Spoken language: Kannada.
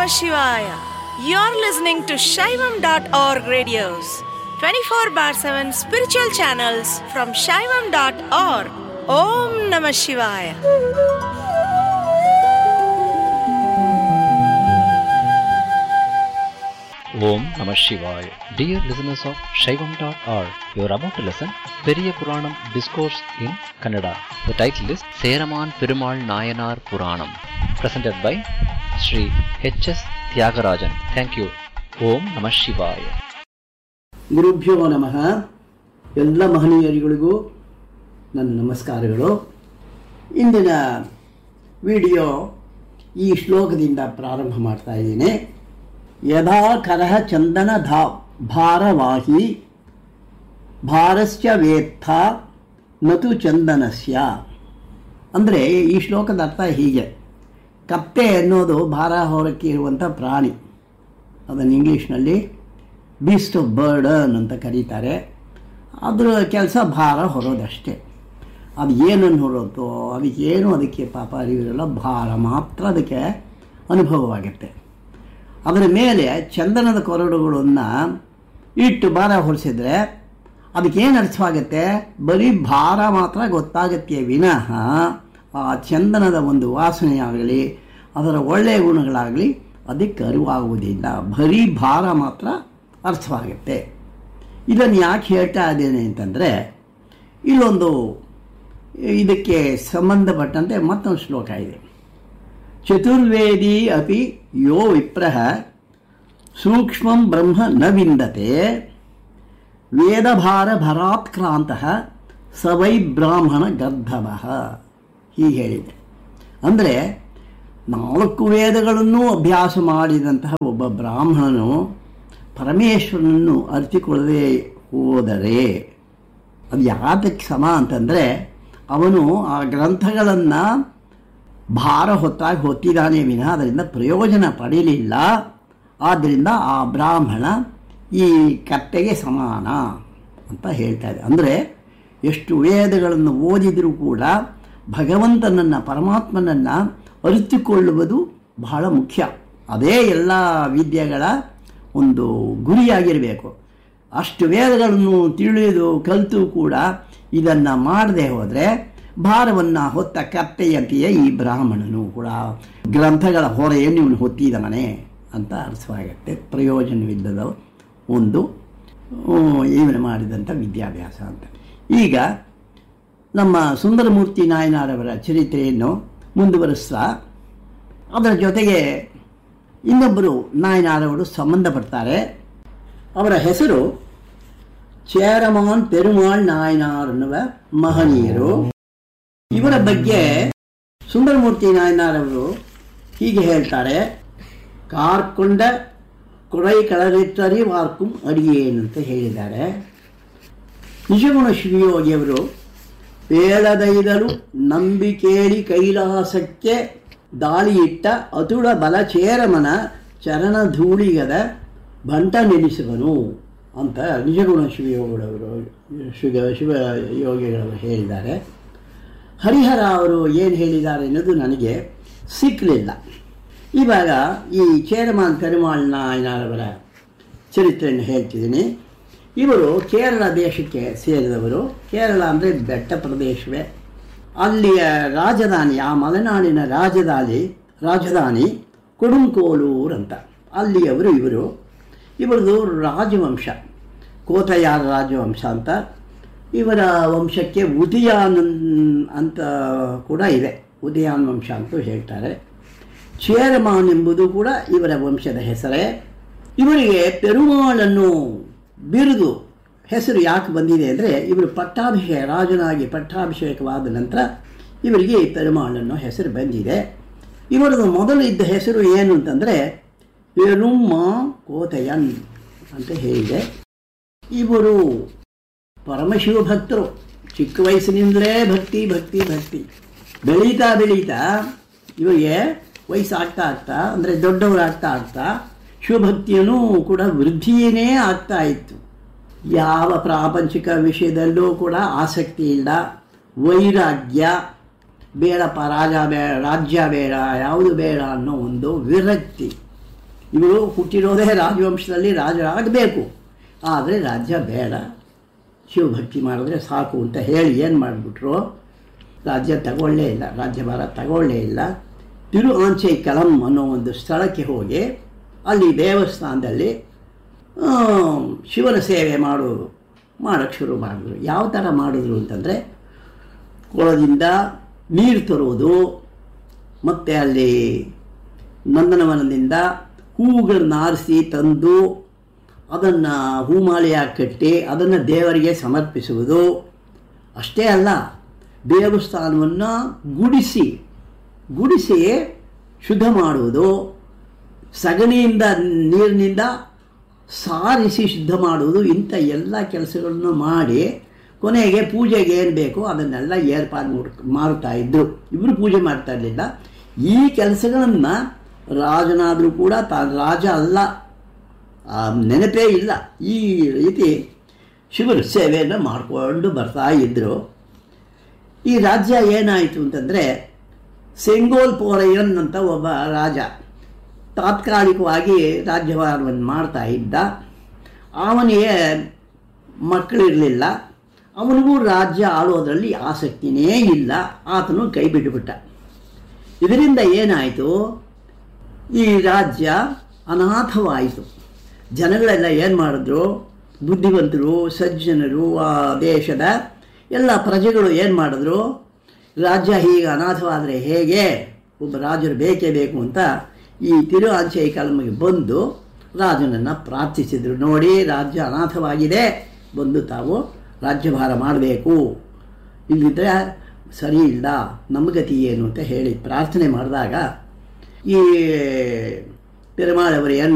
Shivaya. You're listening to Shaivam.org radios, 24 bar 7 spiritual channels from Shaivam.org. Om Namah Shivaya. Om Namah Shivaya. Dear listeners of Shaivam.org, you are about to listen Periya Puranam Discourse in Kannada. The title is Seraman Perumal Nayanar Puranam, presented by Sri H.S. Tyagarajan. Thank you. Om Namah Shivaya. ಗುರುಭ್ಯೋ ನಮಃ ಎಲ್ಲ ಮಹನೀಯರಿಗಳಿಗೂ ನನ್ನ ನಮಸ್ಕಾರಗಳು ಇಂದಿನ ವಿಡಿಯೋ ಈ ಶ್ಲೋಕದಿಂದ ಪ್ರಾರಂಭ ಮಾಡ್ತಾ ಇದ್ದೀನಿ ಯದಾ ಕರಹ ಚಂದನ ಧಾ ಭಾರವಾಹಿ ಭಾರಸ್ಯ ವೇತ್ಥ ನತು ಚಂದನಸ್ಯ ಅಂದರೆ ಈ ಶ್ಲೋಕದ ಅರ್ಥ ಹೀಗೆ ಕತ್ತೆ ಅನ್ನೋದು ಭಾರ ಹೊರಕ್ಕೆ ಇರುವಂಥ ಪ್ರಾಣಿ ಅದನ್ನು ಇಂಗ್ಲೀಷ್ನಲ್ಲಿ ಬೀಸ್ಟ್ ಆಫ್ ಬರ್ಡನ್ ಅಂತ ಕರೀತಾರೆ ಅದರ ಕೆಲಸ ಭಾರ ಹೊರೋದಷ್ಟೇ ಅದು ಏನನ್ನು ಹೊರೋತೋ ಅದಕ್ಕೆ ಏನು ಅದಕ್ಕೆ ಪಾಪ ಅರಿವಿರಲ್ಲ ಭಾರ ಮಾತ್ರ ಅದಕ್ಕೆ ಅನುಭವವಾಗುತ್ತೆ ಅದರ ಮೇಲೆ ಚಂದನದ ಕೊರಡುಗಳನ್ನು ಇಟ್ಟು ಭಾರ ಹೊರಿಸಿದ್ರೆ ಅದಕ್ಕೇನು ಅರ್ಥವಾಗುತ್ತೆ ಬರೀ ಭಾರ ಮಾತ್ರ ಗೊತ್ತಾಗತ್ತೆ ವಿನಃ ಆ ಚಂದನದ ಒಂದು ವಾಸನೆಯಾಗಲಿ ಅದರ ಒಳ್ಳೆಯ ಗುಣಗಳಾಗಲಿ ಅದಕ್ಕೆ ಅರಿವಾಗುವುದಿಲ್ಲ ಬರೀ ಭಾರ ಮಾತ್ರ ಅರ್ಥವಾಗುತ್ತೆ ಇದನ್ನು ಯಾಕೆ ಹೇಳ್ತಾ ಇದ್ದೇನೆ ಅಂತಂದರೆ ಇಲ್ಲೊಂದು ಇದಕ್ಕೆ ಸಂಬಂಧಪಟ್ಟಂತೆ ಮತ್ತೊಂದು ಶ್ಲೋಕ ಇದೆ ಚತುರ್ವೇದಿ ಅಪಿ ಯೋ ವಿಪ್ರಹ ಸೂಕ್ಷ್ಮಂ ಬ್ರಹ್ಮ ನ ವಿಂದತೆ ವೇದಭಾರ ಭರಾತ್ಕ್ರಾಂತ ಸ ವೈ ಬ್ರಾಹ್ಮಣ ಗರ್ಧವ ಹೀಗೆ ಹೇಳಿದೆ ಅಂದರೆ ನಾಲ್ಕು ವೇದಗಳನ್ನು ಅಭ್ಯಾಸ ಮಾಡಿದಂತಹ ಒಬ್ಬ ಬ್ರಾಹ್ಮಣನು ಪರಮೇಶ್ವರನನ್ನು ಅರಿತುಕೊಳ್ಳದೆ ಹೋದರೆ ಅದು ಯಾತಕ್ಕೆ ಸಮ ಅಂತಂದರೆ ಅವನು ಆ ಗ್ರಂಥಗಳನ್ನು ಭಾರ ಹೊತ್ತಾಗಿ ಹೊತ್ತಿದ್ದಾನೆ ವಿನಃ ಅದರಿಂದ ಪ್ರಯೋಜನ ಪಡೀಲಿಲ್ಲ ಆದ್ದರಿಂದ ಆ ಬ್ರಾಹ್ಮಣ ಈ ಕತ್ತೆಗೆ ಸಮಾನ ಅಂತ ಹೇಳ್ತಾ ಇದೆ ಅಂದರೆ ಎಷ್ಟು ವೇದಗಳನ್ನು ಓದಿದರೂ ಕೂಡ ಭಗವಂತನನ್ನು ಪರಮಾತ್ಮನನ್ನು ಅರಿತುಕೊಳ್ಳುವುದು ಬಹಳ ಮುಖ್ಯ ಅದೇ ಎಲ್ಲ ವಿದ್ಯೆಗಳ ಒಂದು ಗುರಿಯಾಗಿರಬೇಕು ಅಷ್ಟು ವೇದಗಳನ್ನು ತಿಳಿದು ಕಲಿತು ಕೂಡ ಇದನ್ನು ಮಾಡದೆ ಹೋದರೆ ಭಾರವನ್ನು ಹೊತ್ತ ಕತ್ತೆಯಂತೆಯೇ ಈ ಬ್ರಾಹ್ಮಣನು ಕೂಡ ಗ್ರಂಥಗಳ ಹೊರೆಯನ್ನು ಇವನು ಹೊತ್ತಿದವನೇ ಅಂತ ಅರ್ಥವಾಗುತ್ತೆ ಪ್ರಯೋಜನವಿದ್ದದ ಒಂದು ಇವನು ಮಾಡಿದಂಥ ವಿದ್ಯಾಭ್ಯಾಸ ಅಂತ ಈಗ ನಮ್ಮ ಸುಂದರಮೂರ್ತಿ ನಾಯನಾರವರ ಚರಿತ್ರೆಯನ್ನು ಮುಂದುವರಿಸ್ತಾ ಅದರ ಜೊತೆಗೆ ಇನ್ನೊಬ್ಬರು ನಾಯನಾರವರು ಸಂಬಂಧಪಡ್ತಾರೆ ಅವರ ಹೆಸರು ಚೇರಮಾನ್ ಪೆರುಮಾಳ್ ನಾಯನಾರ್ ಅನ್ನುವ ಮಹನೀಯರು ಇವರ ಬಗ್ಗೆ ಸುಂದರಮೂರ್ತಿ ನಾಯನಾರವರು ಹೀಗೆ ಹೇಳ್ತಾರೆ ಕಾರ್ಕೊಂಡ ಕೊಡೈ ಕಳರಿಟ್ಟರಿ ವಾರ್ಕುಂ ಅಡಿಯೇನು ಅಂತ ಹೇಳಿದ್ದಾರೆ ನಿಜಗುಣ ಶಿವಯೋಗಿಯವರು ಬೇಳದೈದರು ನಂಬಿಕೇಳಿ ಕೈಲಾಸಕ್ಕೆ ದಾಳಿಯಿಟ್ಟ ಅತುಳ ಬಲಚೇರಮನ ಚರಣ ಧೂಳಿಗದ ಬಂಟ ನೆನೆಸುವನು ಅಂತ ನಿಜಗುಣ ಶಿವಯೋಗಿಗಳವರು ಶಿವ ಶಿವ ಯೋಗಿಗಳವರು ಹೇಳಿದ್ದಾರೆ ಹರಿಹರ ಅವರು ಏನು ಹೇಳಿದ್ದಾರೆ ಅನ್ನೋದು ನನಗೆ ಸಿಕ್ಕಲಿಲ್ಲ ಇವಾಗ ಈ ಚೇರಮಾನ್ ಪೆರುಮಾಳ್ ನಾಯನರವರ ಚರಿತ್ರೆಯನ್ನು ಹೇಳ್ತಿದ್ದೀನಿ ಇವರು ಕೇರಳ ದೇಶಕ್ಕೆ ಸೇರಿದವರು ಕೇರಳ ಅಂದರೆ ಬೆಟ್ಟ ಪ್ರದೇಶವೇ ಅಲ್ಲಿಯ ರಾಜಧಾನಿ ಆ ಮಲೆನಾಡಿನ ರಾಜಧಾನಿ ರಾಜಧಾನಿ ಕೊಡುಂಕೋಲೂರ್ ಅಂತ ಅಲ್ಲಿಯವರು ಇವರು ಇವರದು ರಾಜವಂಶ ಕೋತಯಾರ ರಾಜವಂಶ ಅಂತ ಇವರ ವಂಶಕ್ಕೆ ಉದಯಾನ್ ಅಂತ ಕೂಡ ಇದೆ ಉದಯಾನ್ ವಂಶ ಅಂತೂ ಹೇಳ್ತಾರೆ ಚೇರಮಾನ್ ಎಂಬುದು ಕೂಡ ಇವರ ವಂಶದ ಹೆಸರೇ ಇವರಿಗೆ ಪೆರುಮಾಳನ್ನು ಬಿರುದು ಹೆಸರು ಯಾಕೆ ಬಂದಿದೆ ಅಂದರೆ ಇವರು ಪಟ್ಟಾಭಿಷೇಕ ರಾಜನಾಗಿ ಪಟ್ಟಾಭಿಷೇಕವಾದ ನಂತರ ಇವರಿಗೆ ಈ ಪೆರುಮಾಳನ್ನು ಹೆಸರು ಬಂದಿದೆ ಇವರದು ಮೊದಲು ಇದ್ದ ಹೆಸರು ಏನು ಅಂತಂದರೆ ಪೆರುಮ್ಮ ಕೋತಯನ್ ಅಂತ ಹೇಳಿದೆ ಇವರು ಪರಮಶಿವ ಭಕ್ತರು ಚಿಕ್ಕ ವಯಸ್ಸಿನಿಂದಲೇ ಭಕ್ತಿ ಭಕ್ತಿ ಭಕ್ತಿ ಬೆಳೀತಾ ಬೆಳೀತಾ ಇವರಿಗೆ ವಯಸ್ಸಾಗ್ತಾ ಆಗ್ತಾ ಅಂದರೆ ದೊಡ್ಡವರಾಗ್ತಾ ಆಗ್ತಾ ಶಿವಭಕ್ತಿಯೂ ಕೂಡ ವೃದ್ಧಿಯೇ ಆಗ್ತಾ ಇತ್ತು ಯಾವ ಪ್ರಾಪಂಚಿಕ ವಿಷಯದಲ್ಲೂ ಕೂಡ ಆಸಕ್ತಿ ಇಲ್ಲ ವೈರಾಗ್ಯ ಬೇಡಪ್ಪ ರಾಜ ಬೇಡ ರಾಜ್ಯ ಬೇಡ ಯಾವುದು ಬೇಡ ಅನ್ನೋ ಒಂದು ವಿರಕ್ತಿ ಇವರು ಹುಟ್ಟಿರೋದೇ ರಾಜವಂಶದಲ್ಲಿ ರಾಜರಾಗಬೇಕು ಆದರೆ ರಾಜ್ಯ ಬೇಡ ಶಿವಭಕ್ತಿ ಮಾಡಿದ್ರೆ ಸಾಕು ಅಂತ ಹೇಳಿ ಏನು ಮಾಡಿಬಿಟ್ರು ರಾಜ್ಯ ತಗೊಳ್ಳೇ ಇಲ್ಲ ರಾಜ್ಯಭಾರ ತಗೊಳ್ಳೇ ಇಲ್ಲ ತಿರು ಆಂಚೆ ಕಲಂ ಅನ್ನೋ ಒಂದು ಸ್ಥಳಕ್ಕೆ ಹೋಗಿ ಅಲ್ಲಿ ದೇವಸ್ಥಾನದಲ್ಲಿ ಆ, ಶಿವನ ಸೇವೆ ಮಾಡೋದು ಮಾಡೋಕ್ಕೆ ಶುರು ಮಾಡಿದ್ರು ಯಾವ ಥರ ಮಾಡಿದ್ರು ಅಂತಂದರೆ ಕೊಳದಿಂದ ನೀರು ತರುವುದು ಮತ್ತು ಅಲ್ಲಿ ನಂದನವನದಿಂದ ಹೂವುಗಳನ್ನ ಆರಿಸಿ ತಂದು ಅದನ್ನು ಹೂಮಾಲೆಯಾಗಿ ಕಟ್ಟಿ ಅದನ್ನು ದೇವರಿಗೆ ಸಮರ್ಪಿಸುವುದು ಅಷ್ಟೇ ಅಲ್ಲ ದೇವಸ್ಥಾನವನ್ನು ಗುಡಿಸಿ ಗುಡಿಸಿ ಶುದ್ಧ ಮಾಡುವುದು ಸಗಣಿಯಿಂದ ನೀರಿನಿಂದ ಸಾರಿಸಿ ಶುದ್ಧ ಮಾಡುವುದು ಇಂಥ ಎಲ್ಲ ಕೆಲಸಗಳನ್ನು ಮಾಡಿ ಕೊನೆಗೆ ಪೂಜೆಗೆ ಏನು ಬೇಕೋ ಅದನ್ನೆಲ್ಲ ಏರ್ಪಾಡು ಮಾಡ್ ಮಾಡ್ತಾ ಇದ್ದರು ಇಬ್ಬರು ಪೂಜೆ ಮಾಡ್ತಾ ಇರಲಿಲ್ಲ ಈ ಕೆಲಸಗಳನ್ನು ರಾಜನಾದರೂ ಕೂಡ ತಾನು ರಾಜ ಅಲ್ಲ ಆ ನೆನಪೇ ಇಲ್ಲ ಈ ರೀತಿ ಶಿವರ ಸೇವೆಯನ್ನು ಮಾಡಿಕೊಂಡು ಬರ್ತಾ ಇದ್ದರು ಈ ರಾಜ್ಯ ಏನಾಯಿತು ಅಂತಂದರೆ ಸೆಂಗೋಲ್ ಪೋರಯ್ಯನ್ ಅಂತ ಒಬ್ಬ ರಾಜ ತಾತ್ಕಾಲಿಕವಾಗಿ ರಾಜ್ಯಭಾರವನ್ನು ಮಾಡ್ತಾ ಇದ್ದ ಅವನಿಗೆ ಮಕ್ಕಳಿರಲಿಲ್ಲ ಅವನಿಗೂ ರಾಜ್ಯ ಆಳೋದ್ರಲ್ಲಿ ಆಸಕ್ತಿನೇ ಇಲ್ಲ ಆತನು ಕೈ ಬಿಟ್ಟುಬಿಟ್ಟ ಇದರಿಂದ ಏನಾಯಿತು ಈ ರಾಜ್ಯ ಅನಾಥವಾಯಿತು ಜನಗಳೆಲ್ಲ ಏನು ಮಾಡಿದ್ರು ಬುದ್ಧಿವಂತರು ಸಜ್ಜನರು ಆ ದೇಶದ ಎಲ್ಲ ಪ್ರಜೆಗಳು ಏನು ಮಾಡಿದ್ರು ರಾಜ್ಯ ಹೀಗೆ ಅನಾಥವಾದರೆ ಹೇಗೆ ಒಬ್ಬ ರಾಜರು ಬೇಕೇ ಬೇಕು ಅಂತ ಈ ತಿರು ಆಂಚೆಯ ಕಲ್ಮಿಗೆ ಬಂದು ರಾಜನನ್ನು ಪ್ರಾರ್ಥಿಸಿದರು ನೋಡಿ ರಾಜ್ಯ ಅನಾಥವಾಗಿದೆ ಬಂದು ತಾವು ರಾಜ್ಯಭಾರ ಮಾಡಬೇಕು ಇಲ್ಲಿದ್ದರೆ ಸರಿ ಇಲ್ಲ ನಮ್ಮ ಗತಿ ಏನು ಅಂತ ಹೇಳಿ ಪ್ರಾರ್ಥನೆ ಮಾಡಿದಾಗ ಈ ಪೆರುಮಾಳವರು ಏನು